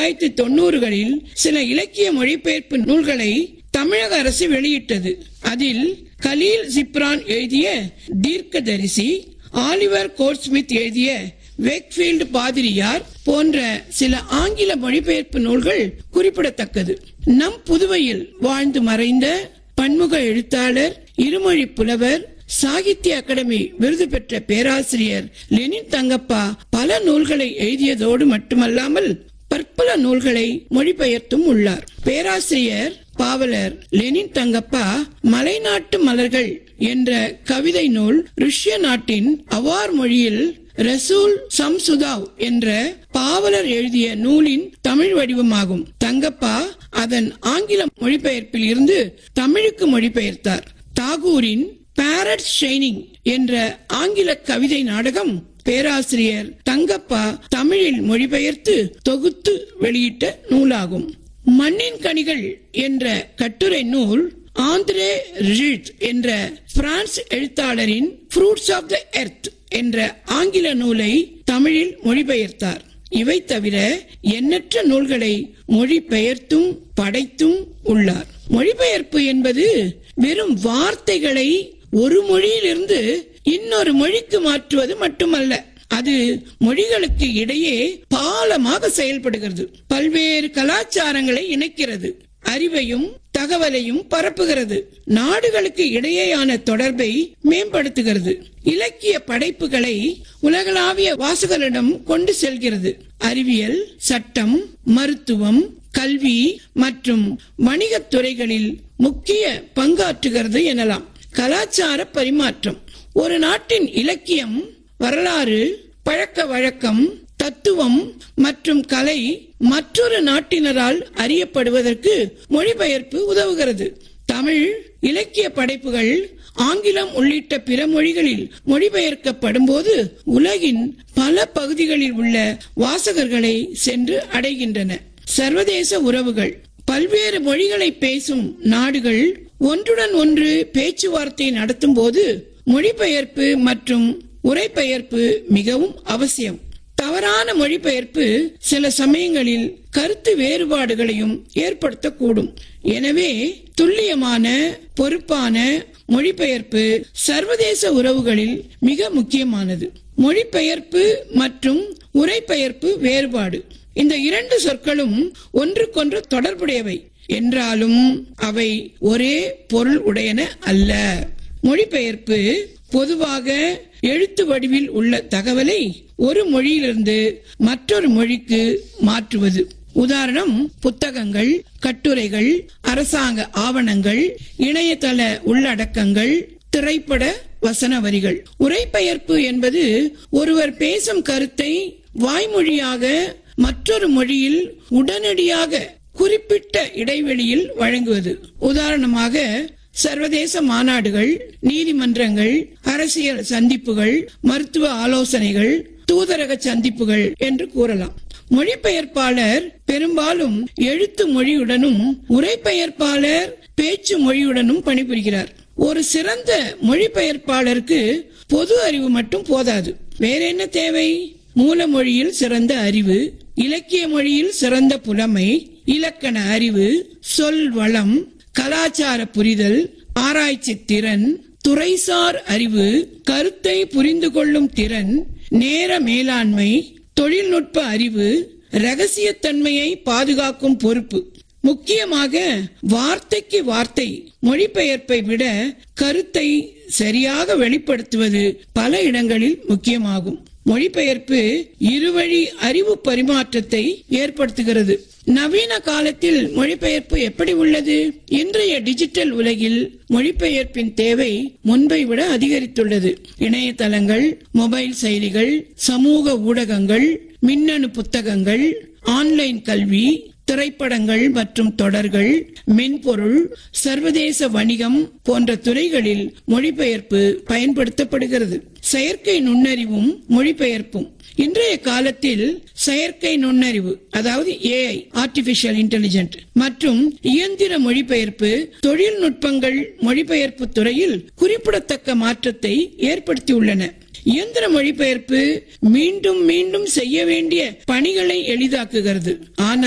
தொள்ளாயிரத்தி தொண்ணூறுகளில் சில இலக்கிய மொழிபெயர்ப்பு நூல்களை தமிழக அரசு வெளியிட்டது அதில் கலீல் சிப்ரான் எழுதிய தீர்க்கதரிசி ஆலிவர் கோட்ஸ்மித் எழுதிய வேக்ஃபீல்டு பாதிரியார் போன்ற சில ஆங்கில மொழிபெயர்ப்பு நூல்கள் குறிப்பிடத்தக்கது நம் புதுவையில் வாழ்ந்து மறைந்த பன்முக எழுத்தாளர் இருமொழி புலவர் சாகித்ய அகாடமி விருது பெற்ற பேராசிரியர் லெனின் தங்கப்பா பல நூல்களை எழுதியதோடு மட்டுமல்லாமல் பற்பல நூல்களை மொழிபெயர்த்தும் உள்ளார் பேராசிரியர் பாவலர் லெனின் தங்கப்பா மலைநாட்டு மலர்கள் என்ற கவிதை நூல் ருஷ்ய நாட்டின் அவார் மொழியில் ரசூல் சம்சுதாவ் என்ற பாவலர் எழுதிய நூலின் தமிழ் வடிவமாகும் தங்கப்பா அதன் ஆங்கில மொழிபெயர்ப்பில் இருந்து தமிழுக்கு மொழிபெயர்த்தார் தாகூரின் பேரட் ஷைனிங் என்ற ஆங்கில கவிதை நாடகம் பேராசிரியர் தங்கப்பா தமிழில் மொழிபெயர்த்து தொகுத்து வெளியிட்ட நூலாகும் மண்ணின் கனிகள் என்ற கட்டுரை நூல் ஆந்திரே ரிட் என்ற பிரான்ஸ் எழுத்தாளரின் ஃப்ரூட்ஸ் ஆஃப் த எர்த் என்ற ஆங்கில நூலை தமிழில் மொழிபெயர்த்தார் இவை தவிர எண்ணற்ற நூல்களை மொழிபெயர்த்தும் படைத்தும் உள்ளார் மொழிபெயர்ப்பு என்பது வெறும் வார்த்தைகளை ஒரு மொழியிலிருந்து இன்னொரு மொழிக்கு மாற்றுவது மட்டுமல்ல அது மொழிகளுக்கு இடையே பாலமாக செயல்படுகிறது பல்வேறு கலாச்சாரங்களை இணைக்கிறது அறிவையும் தகவலையும் பரப்புகிறது நாடுகளுக்கு இடையேயான தொடர்பை மேம்படுத்துகிறது இலக்கிய படைப்புகளை உலகளாவிய வாசகரிடம் கொண்டு செல்கிறது அறிவியல் சட்டம் மருத்துவம் கல்வி மற்றும் வணிகத் துறைகளில் முக்கிய பங்காற்றுகிறது எனலாம் கலாச்சார பரிமாற்றம் ஒரு நாட்டின் இலக்கியம் வரலாறு பழக்க வழக்கம் தத்துவம் மற்றும் கலை மற்றொரு நாட்டினரால் அறியப்படுவதற்கு மொழிபெயர்ப்பு உதவுகிறது தமிழ் இலக்கிய படைப்புகள் ஆங்கிலம் உள்ளிட்ட பிற மொழிகளில் மொழிபெயர்க்கப்படும் போது உலகின் பல பகுதிகளில் உள்ள வாசகர்களை சென்று அடைகின்றன சர்வதேச உறவுகள் பல்வேறு மொழிகளை பேசும் நாடுகள் ஒன்றுடன் ஒன்று பேச்சுவார்த்தை நடத்தும் போது மொழிபெயர்ப்பு மற்றும் உரைபெயர்ப்பு மிகவும் அவசியம் தவறான மொழிபெயர்ப்பு சில சமயங்களில் கருத்து வேறுபாடுகளையும் ஏற்படுத்தக்கூடும் எனவே துல்லியமான பொறுப்பான மொழிபெயர்ப்பு சர்வதேச உறவுகளில் மிக முக்கியமானது மொழிபெயர்ப்பு மற்றும் உரைபெயர்ப்பு வேறுபாடு இந்த இரண்டு சொற்களும் ஒன்றுக்கொன்று தொடர்புடையவை என்றாலும் அவை ஒரே பொருள் உடையன அல்ல மொழிபெயர்ப்பு பொதுவாக எழுத்து வடிவில் உள்ள தகவலை ஒரு மொழியிலிருந்து மற்றொரு மொழிக்கு மாற்றுவது உதாரணம் புத்தகங்கள் கட்டுரைகள் அரசாங்க ஆவணங்கள் இணையதள உள்ளடக்கங்கள் திரைப்பட வசன வரிகள் உரைபெயர்ப்பு என்பது ஒருவர் பேசும் கருத்தை வாய்மொழியாக மற்றொரு மொழியில் உடனடியாக குறிப்பிட்ட இடைவெளியில் வழங்குவது உதாரணமாக சர்வதேச மாநாடுகள் நீதிமன்றங்கள் அரசியல் சந்திப்புகள் மருத்துவ ஆலோசனைகள் தூதரக சந்திப்புகள் என்று கூறலாம் மொழிபெயர்ப்பாளர் பெரும்பாலும் எழுத்து மொழியுடனும் உரைபெயர்ப்பாளர் பேச்சு மொழியுடனும் பணிபுரிகிறார் ஒரு சிறந்த மொழிபெயர்ப்பாளருக்கு பொது அறிவு மட்டும் போதாது வேற என்ன தேவை மூல மொழியில் சிறந்த அறிவு இலக்கிய மொழியில் சிறந்த புலமை இலக்கண அறிவு சொல் வளம் கலாச்சார புரிதல் ஆராய்ச்சி திறன் துறைசார் அறிவு கருத்தை புரிந்து கொள்ளும் திறன் நேர மேலாண்மை தொழில்நுட்ப அறிவு ரகசியத்தன்மையை பாதுகாக்கும் பொறுப்பு முக்கியமாக வார்த்தைக்கு வார்த்தை மொழிபெயர்ப்பை விட கருத்தை சரியாக வெளிப்படுத்துவது பல இடங்களில் முக்கியமாகும் மொழிபெயர்ப்பு இருவழி அறிவு பரிமாற்றத்தை ஏற்படுத்துகிறது நவீன காலத்தில் மொழிபெயர்ப்பு எப்படி உள்ளது இன்றைய டிஜிட்டல் உலகில் மொழிபெயர்ப்பின் தேவை முன்பை விட அதிகரித்துள்ளது இணையதளங்கள் மொபைல் செயலிகள் சமூக ஊடகங்கள் மின்னணு புத்தகங்கள் ஆன்லைன் கல்வி திரைப்படங்கள் மற்றும் தொடர்கள் மென்பொருள் சர்வதேச வணிகம் போன்ற துறைகளில் மொழிபெயர்ப்பு பயன்படுத்தப்படுகிறது செயற்கை நுண்ணறிவும் மொழிபெயர்ப்பும் இன்றைய காலத்தில் செயற்கை நுண்ணறிவு அதாவது ஏஐ ஆர்டிபிஷியல் இன்டெலிஜென்ட் மற்றும் இயந்திர மொழிபெயர்ப்பு தொழில்நுட்பங்கள் மொழிபெயர்ப்பு துறையில் குறிப்பிடத்தக்க மாற்றத்தை ஏற்படுத்தியுள்ளன இயந்திர மொழிபெயர்ப்பு மீண்டும் மீண்டும் செய்ய வேண்டிய பணிகளை எளிதாக்குகிறது ஆனால்